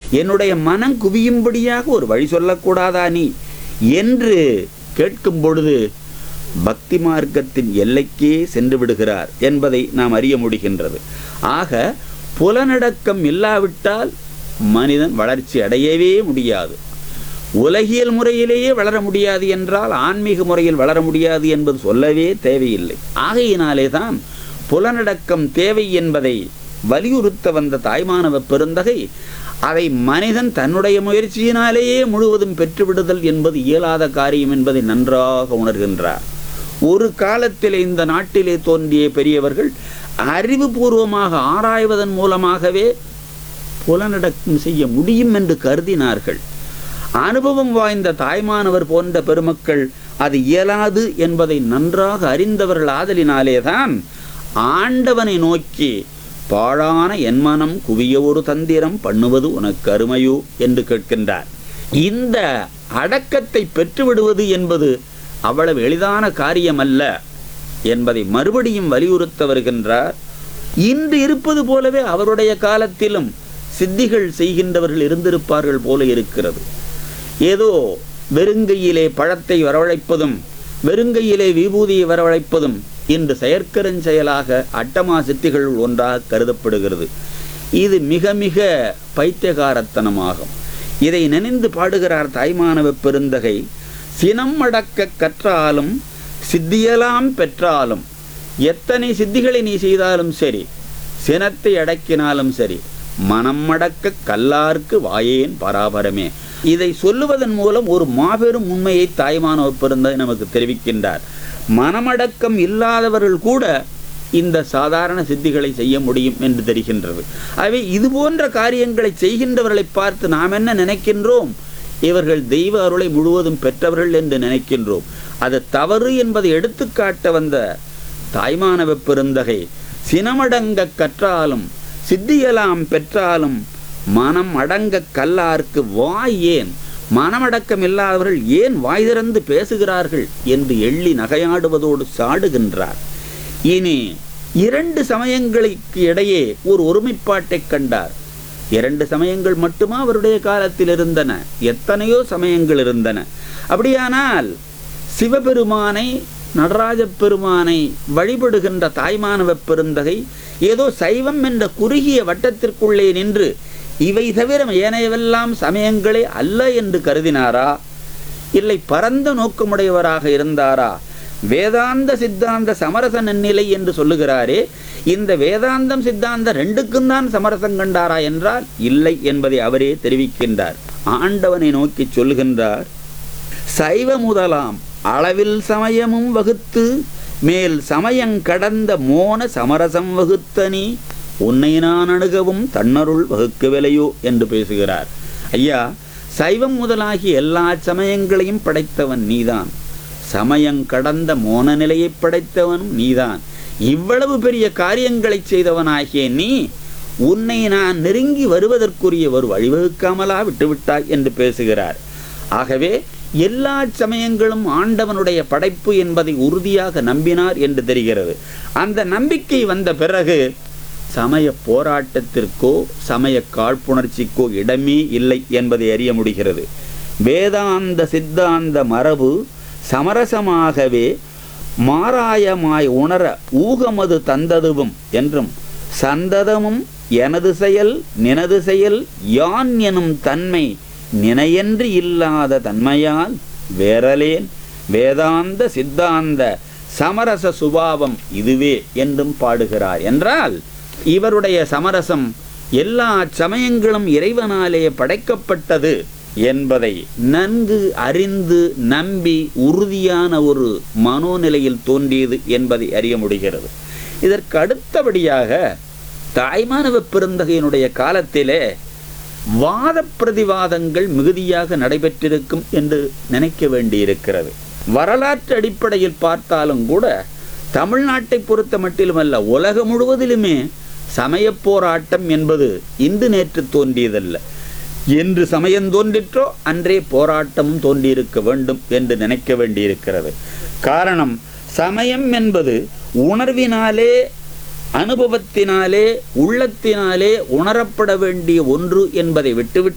என்னுடைய மனம் குவியும்படியாக ஒரு வழி சொல்லக்கூடாதா நீ என்று கேட்கும் பொழுது பக்தி மார்க்கத்தின் எல்லைக்கே சென்று விடுகிறார் என்பதை நாம் அறிய முடிகின்றது ஆக புலனடக்கம் இல்லாவிட்டால் மனிதன் வளர்ச்சி அடையவே முடியாது உலகியல் முறையிலேயே வளர முடியாது என்றால் ஆன்மீக முறையில் வளர முடியாது என்பது சொல்லவே தேவையில்லை ஆகையினாலே தான் புலனடக்கம் தேவை என்பதை வலியுறுத்த வந்த தாய்மானவ பெருந்தகை அதை மனிதன் தன்னுடைய முயற்சியினாலேயே முழுவதும் பெற்றுவிடுதல் என்பது இயலாத காரியம் என்பதை நன்றாக உணர்கின்றார் ஒரு காலத்தில் இந்த நாட்டிலே தோன்றிய பெரியவர்கள் அறிவுபூர்வமாக ஆராய்வதன் மூலமாகவே புலனடக்கம் செய்ய முடியும் என்று கருதினார்கள் அனுபவம் வாய்ந்த தாய்மானவர் போன்ற பெருமக்கள் அது இயலாது என்பதை நன்றாக அறிந்தவர்கள் ஆதலினாலேதான் ஆண்டவனை நோக்கி பாழான என் மனம் குவிய ஒரு தந்திரம் பண்ணுவது உனக்கு அருமையோ என்று கேட்கின்றார் இந்த அடக்கத்தை பெற்றுவிடுவது என்பது அவ்வளவு எளிதான காரியமல்ல என்பதை மறுபடியும் வலியுறுத்த வருகின்றார் இன்று இருப்பது போலவே அவருடைய காலத்திலும் சித்திகள் செய்கின்றவர்கள் இருந்திருப்பார்கள் போல இருக்கிறது ஏதோ வெறுங்கையிலே பழத்தை வரவழைப்பதும் வெறுங்கையிலே விபூதியை வரவழைப்பதும் இன்று செயற்கருஞ்செயலாக அட்டமா சித்திகள் ஒன்றாக கருதப்படுகிறது இது மிக மிக பைத்தியகாரத்தனமாகும் இதை நினைந்து பாடுகிறார் தாய்மானவ பெருந்தகை சினம் அடக்க கற்றாலும் சித்தியலாம் பெற்றாலும் எத்தனை சித்திகளை நீ செய்தாலும் சரி சினத்தை அடக்கினாலும் சரி மனம் அடக்க கல்லார்க்கு வாயேன் பராபரமே இதை சொல்லுவதன் மூலம் ஒரு மாபெரும் உண்மையை தாய்மானவ பெருந்தகை நமக்கு தெரிவிக்கின்றார் மனமடக்கம் இல்லாதவர்கள் கூட இந்த சாதாரண சித்திகளை செய்ய முடியும் என்று தெரிகின்றது ஆகவே இது போன்ற காரியங்களை செய்கின்றவர்களை பார்த்து நாம் என்ன நினைக்கின்றோம் இவர்கள் தெய்வ அருளை முழுவதும் பெற்றவர்கள் என்று நினைக்கின்றோம் அது தவறு என்பதை எடுத்துக்காட்ட வந்த தாய்மானவ பெருந்தகை சினமடங்க கற்றாலும் சித்தியலாம் பெற்றாலும் மனம் அடங்க கல்லார்க்கு வாய் ஏன் மனமடக்கம் இல்லாதவர்கள் ஏன் வாய் திறந்து பேசுகிறார்கள் என்று எள்ளி நகையாடுவதோடு சாடுகின்றார் இனி இரண்டு சமயங்களுக்கு இடையே ஒரு ஒருமைப்பாட்டைக் கண்டார் இரண்டு சமயங்கள் மட்டுமா அவருடைய காலத்தில் இருந்தன எத்தனையோ சமயங்கள் இருந்தன அப்படியானால் சிவபெருமானை நடராஜ பெருமானை வழிபடுகின்ற தாய்மானவ பெருந்தகை ஏதோ சைவம் என்ற குறுகிய வட்டத்திற்குள்ளே நின்று இவை தவிர ஏனையவெல்லாம் சமயங்களே அல்ல என்று கருதினாரா இல்லை பரந்த நோக்கமுடையவராக இருந்தாரா வேதாந்த சித்தாந்த சமரச நன்னிலை என்று சொல்லுகிறாரே இந்த வேதாந்தம் சித்தாந்த ரெண்டுக்கும் தான் சமரசம் கண்டாரா என்றால் இல்லை என்பதை அவரே தெரிவிக்கின்றார் ஆண்டவனை நோக்கி சொல்லுகின்றார் சைவ முதலாம் அளவில் சமயமும் வகுத்து மேல் சமயங் கடந்த மோன சமரசம் வகுத்த நீ உன்னை நான் அணுகவும் தன்னருள் வகுக்கவில்லையோ என்று பேசுகிறார் ஐயா சைவம் முதலாகி எல்லா சமயங்களையும் படைத்தவன் நீதான் சமயங் கடந்த மோன நிலையை படைத்தவனும் நீதான் இவ்வளவு பெரிய காரியங்களை செய்தவனாகிய நீ உன்னை நான் நெருங்கி வருவதற்குரிய ஒரு வழிவகுக்காமலா விட்டுவிட்டாய் என்று பேசுகிறார் ஆகவே எல்லா சமயங்களும் ஆண்டவனுடைய படைப்பு என்பதை உறுதியாக நம்பினார் என்று தெரிகிறது அந்த நம்பிக்கை வந்த பிறகு சமய போராட்டத்திற்கோ சமய காழ்ப்புணர்ச்சிக்கோ இடமே இல்லை என்பதை அறிய முடிகிறது வேதாந்த சித்தாந்த மரபு சமரசமாகவே மாராயமாய் உணர ஊகமது தந்ததுவும் என்றும் சந்ததமும் எனது செயல் நினது செயல் யான் எனும் தன்மை நினையன்று இல்லாத தன்மையால் வேறலேன் வேதாந்த சித்தாந்த சமரச சுபாவம் இதுவே என்றும் பாடுகிறார் என்றால் இவருடைய சமரசம் எல்லா சமயங்களும் இறைவனாலே படைக்கப்பட்டது என்பதை நன்கு அறிந்து நம்பி உறுதியான ஒரு மனோநிலையில் தோன்றியது என்பதை அறிய முடிகிறது இதற்கு அடுத்தபடியாக தாய்மானவ பெருந்தகையினுடைய காலத்திலே வாத பிரதிவாதங்கள் மிகுதியாக நடைபெற்றிருக்கும் என்று நினைக்க வேண்டியிருக்கிறது வரலாற்று அடிப்படையில் பார்த்தாலும் கூட தமிழ்நாட்டை பொறுத்த மட்டிலுமல்ல உலகம் முழுவதிலுமே சமயப் போராட்டம் என்பது இன்று நேற்று தோன்றியதல்ல என்று சமயம் தோன்றிற்றோ அன்றே போராட்டமும் தோன்றியிருக்க வேண்டும் என்று நினைக்க வேண்டியிருக்கிறது காரணம் சமயம் என்பது உணர்வினாலே அனுபவத்தினாலே உள்ளத்தினாலே உணரப்பட வேண்டிய ஒன்று என்பதை விட்டுவிட்டு